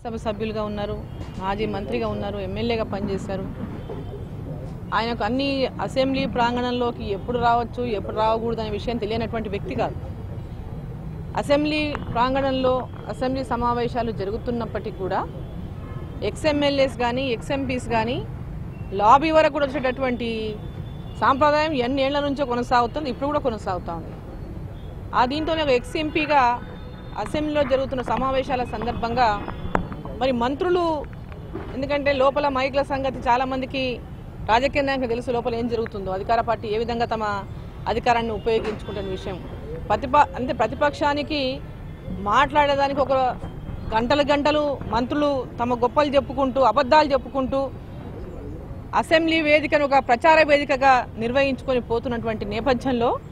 సభ సభ్యులుగా ఉన్నారు మాజీ మంత్రిగా ఉన్నారు ఎమ్మెల్యేగా పనిచేశారు ఆయనకు అన్ని అసెంబ్లీ ప్రాంగణంలోకి ఎప్పుడు రావచ్చు ఎప్పుడు రావకూడదు అనే విషయం తెలియనటువంటి వ్యక్తి కాదు అసెంబ్లీ ప్రాంగణంలో అసెంబ్లీ సమావేశాలు జరుగుతున్నప్పటికీ కూడా ఎక్స్ఎమ్మెల్యేస్ కానీ ఎక్స్ఎంపీస్ కానీ లాబీ వరకు కూడా వచ్చేటటువంటి సాంప్రదాయం ఎన్ని ఏళ్ల నుంచో కొనసాగుతుంది ఇప్పుడు కూడా కొనసాగుతూ ఉంది ఆ దీంతోనే ఒక ఎక్స్ ఎంపీగా అసెంబ్లీలో జరుగుతున్న సమావేశాల సందర్భంగా మరి మంత్రులు ఎందుకంటే లోపల మైక్ల సంగతి చాలా మందికి రాజకీయ నాయకులకు తెలుసు లోపల ఏం జరుగుతుందో అధికార పార్టీ ఏ విధంగా తమ అధికారాన్ని ఉపయోగించుకుంటున్న విషయం ప్రతిప అంటే ప్రతిపక్షానికి మాట్లాడేదానికి ఒక గంటలు గంటలు మంత్రులు తమ గొప్పలు చెప్పుకుంటూ అబద్ధాలు చెప్పుకుంటూ అసెంబ్లీ వేదికను ఒక ప్రచార వేదికగా నిర్వహించుకొని పోతున్నటువంటి నేపథ్యంలో